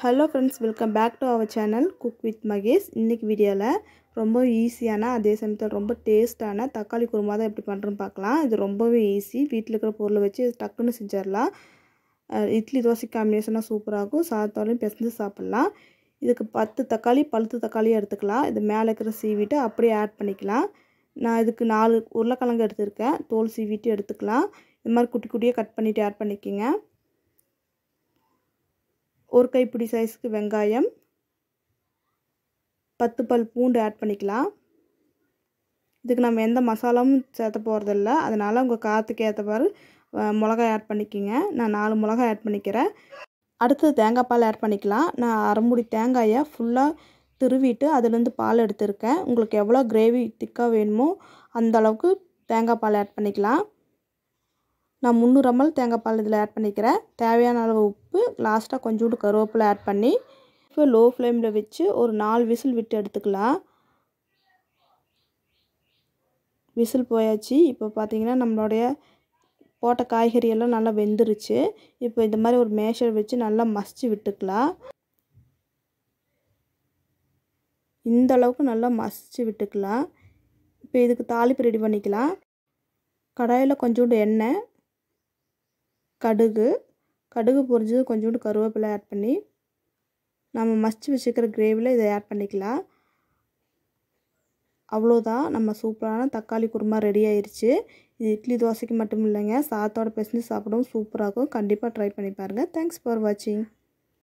hello friends welcome back to our channel cook with Mahesh இன்றைக்கி வீடியோவில் ரொம்ப ஈஸியான அதே சமயத்தில் ரொம்ப டேஸ்ட்டான தக்காளி குருமா தான் எப்படி பண்ணுறோன்னு பார்க்கலாம் இது ரொம்பவே ஈஸி வீட்டில் இருக்கிற பொருளை வச்சு டக்குன்னு செஞ்சிடலாம் அஹ் இட்லி தோசை காம்பினேஷனாக சூப்பராக இருக்கும் சாதத்தோடையும் பிசைஞ்சு சாப்பிட்லாம் இதுக்கு பத்து தக்காளி பழுத்து தக்காளியும் எடுத்துக்கலாம் இது மேலே இருக்கிற சீவிட்டு அப்படியே ஆட் பண்ணிக்கலாம் நான் இதுக்கு நாலு உருளைக்கிழங்கு எடுத்திருக்கேன் தோல் சீவிட்டு எடுத்துக்கலாம் இது மாதிரி குட்டி குட்டியாக கட் பண்ணிவிட்டு ஆட் பண்ணிக்கோங்க ஒரு கைப்பிடி சைஸ்க்கு வெங்காயம் பத்து பல் பூண்டு ஆட் பண்ணிக்கலாம் இதுக்கு நம்ம எந்த மசாலாவும் சேர்த்த போகிறதில்ல அதனால் உங்கள் காற்றுக்கு ஏற்றவாறு மிளகாய் ஆட் பண்ணிக்கோங்க நான் நாலு மிளகாய் ஆட் பண்ணிக்கிறேன் அடுத்தது தேங்காய் பால் ஆட் பண்ணிக்கலாம் நான் அரைமுடி தேங்காயை ஃபுல்லாக திருவிட்டு அதுலேருந்து பால் எடுத்திருக்கேன் உங்களுக்கு எவ்வளோ கிரேவி திக்காக வேணுமோ அந்த அளவுக்கு தேங்காய் பால் ஆட் பண்ணிக்கலாம் நான் முந்நூறு எம்எல் தேங்காய் பால் இதில் ஆட் பண்ணிக்கிறேன் தேவையான அளவு உப்பு லாஸ்ட்டாக கொஞ்சோண்டு கருவேப்பிலை ஆட் பண்ணி இப்போ லோ ஃப்ளேமில் வச்சு ஒரு நாலு விசில் விட்டு எடுத்துக்கலாம் விசில் போயாச்சு இப்போ பார்த்தீங்கன்னா நம்மளுடைய போட்ட காய்கறி எல்லாம் நல்லா வெந்துருச்சு இப்போ இந்த மாதிரி ஒரு மேஷர் வச்சு நல்லா மசிச்சு விட்டுக்கலாம் இந்த அளவுக்கு நல்லா மசிச்சு விட்டுக்கலாம் இப்போ இதுக்கு தாளிப்பு ரெடி பண்ணிக்கலாம் கடாயில் கொஞ்சோண்டு எண்ணெய் கடுகு கடுகு பொரிஞ்சது கொஞ்சோண்டு கருவேப்பிலை ஆட் பண்ணி நம்ம மசிச்சு வச்சுக்கிற கிரேவியில் இதை ஆட் பண்ணிக்கலாம் அவ்வளோதான் நம்ம சூப்பரான தக்காளி குருமா ரெடி ஆயிடுச்சு இது இட்லி தோசைக்கு மட்டும் இல்லைங்க சாத்தோட பிசைஞ்சு சாப்பிடவும் சூப்பராக இருக்கும் கண்டிப்பாக ட்ரை பண்ணி பாருங்கள் தேங்க்ஸ் ஃபார் வாட்சிங்